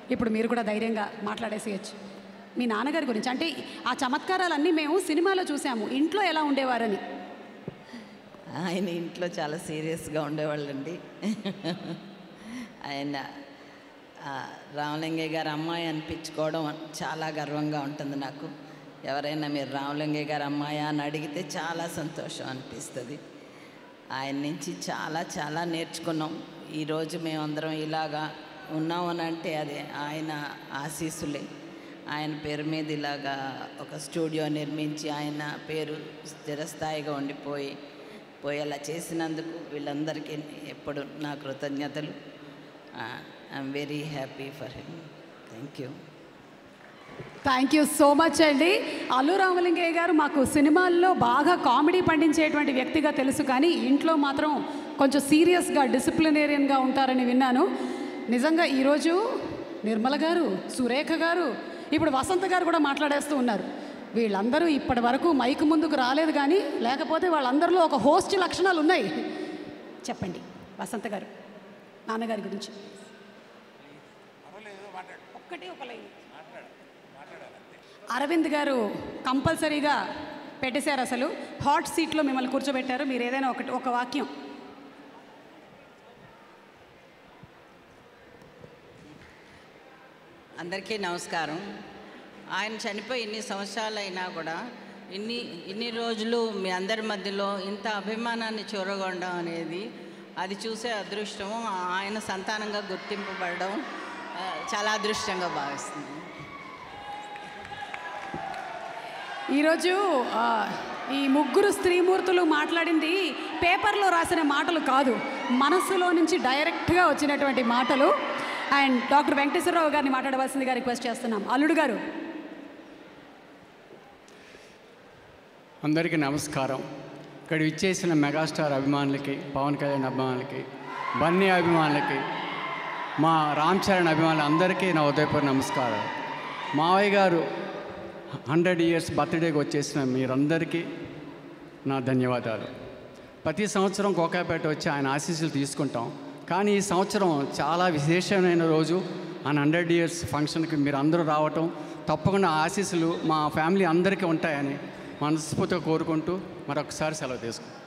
ఇప్పుడు మీరు కూడా ధైర్యంగా మాట్లాడేసేయచ్చు మీ నాన్నగారి గురించి అంటే ఆ చమత్కారాలన్నీ మేము సినిమాలో చూసాము ఇంట్లో ఎలా ఉండేవారని ఆయన ఇంట్లో చాలా సీరియస్గా ఉండేవాళ్ళండి ఆయన ఆ, రామలింగయ్య గారు అమ్మాయి అనిపించుకోవడం చాలా గర్వంగా ఉంటుంది నాకు ఎవరైనా మీరు రామలింగయ్య గారు అమ్మాయి అని అడిగితే చాలా సంతోషం అనిపిస్తుంది ఆయన నుంచి చాలా చాలా నేర్చుకున్నాం ఈరోజు మేమందరం ఇలాగా ఉన్నాం అని అంటే అదే ఆయన ఆశీస్సులే ఆయన పేరు మీద ఇలాగా ఒక స్టూడియో నిర్మించి ఆయన పేరు స్థిరస్థాయిగా ఉండిపోయి పోయేలా చేసినందుకు వీళ్ళందరికీ ఎప్పుడు నా కృతజ్ఞతలు I'm very happy for him thank you thank you so much అండి అల్లు రామలింగయ్య గారు మాకు సినిమాల్లో బాగా కామెడీ పండించేటువంటి వ్యక్తిగా తెలుసు కానీ ఇంట్లో మాత్రం కొంచెం సీరియస్గా డిసిప్లినేరియన్గా ఉంటారని విన్నాను నిజంగా ఈరోజు నిర్మల గారు సురేఖ గారు ఇప్పుడు వసంత గారు కూడా మాట్లాడేస్తూ ఉన్నారు వీళ్ళందరూ ఇప్పటి వరకు మైక్ ముందుకు రాలేదు కానీ లేకపోతే వాళ్ళందరిలో ఒక హోస్ట్ లక్షణాలు ఉన్నాయి చెప్పండి వసంత గారు నాన్నగారి గురించి ఒక్కటే ఒక లైన్ అరవింద్ గారు కంపల్సరీగా పెట్టేశారు అసలు హాట్ సీట్లో మిమ్మల్ని కూర్చోబెట్టారు మీరు ఏదైనా ఒకటి ఒక వాక్యం అందరికీ నమస్కారం ఆయన చనిపోయి ఇన్ని సంవత్సరాలు అయినా కూడా ఇన్ని ఇన్ని రోజులు మీ అందరి మధ్యలో ఇంత అభిమానాన్ని చూరగొనడం అనేది అది చూసే అదృష్టం ఆయన సంతానంగా గుర్తింపబడడం ఆ, చాలా అదృష్టంగా భావిస్తుంది ఈరోజు ఆ, ఈ ముగ్గురు స్త్రీమూర్తులు మాట్లాడింది పేపర్లో రాసిన మాటలు కాదు మనస్సులో నుంచి డైరెక్ట్గా వచ్చినటువంటి మాటలు అండ్ డాక్టర్ వెంకటేశ్వరరావు గారిని మాట్లాడవలసిందిగా రిక్వెస్ట్ చేస్తున్నాం అల్లుడు గారు అందరికీ నమస్కారం ఇక్కడ విచ్చేసిన మెగాస్టార్ అభిమానులకి పవన్ కళ్యాణ్ అభిమానులకి బన్నీ అభిమానులకి మా రామ్ చరణ్ అభిమానులు అందరికీ నా ఉదయపూర్ నమస్కారం మావయ్య గారు హండ్రెడ్ ఇయర్స్ బర్త్డేకి వచ్చేసిన మీరందరికీ నా ధన్యవాదాలు ప్రతి సంవత్సరం కోకాపేట వచ్చి ఆయన ఆశీస్సులు తీసుకుంటాం కానీ ఈ సంవత్సరం చాలా విశేషమైన రోజు ఆయన హండ్రెడ్ ఇయర్స్ ఫంక్షన్కి మీరు అందరూ రావటం తప్పకుండా ఆశీస్సులు మా ఫ్యామిలీ అందరికీ ఉంటాయని మనస్ఫూర్తిగా కోరుకుంటూ మరొకసారి సెలవు తీసుకుంటాం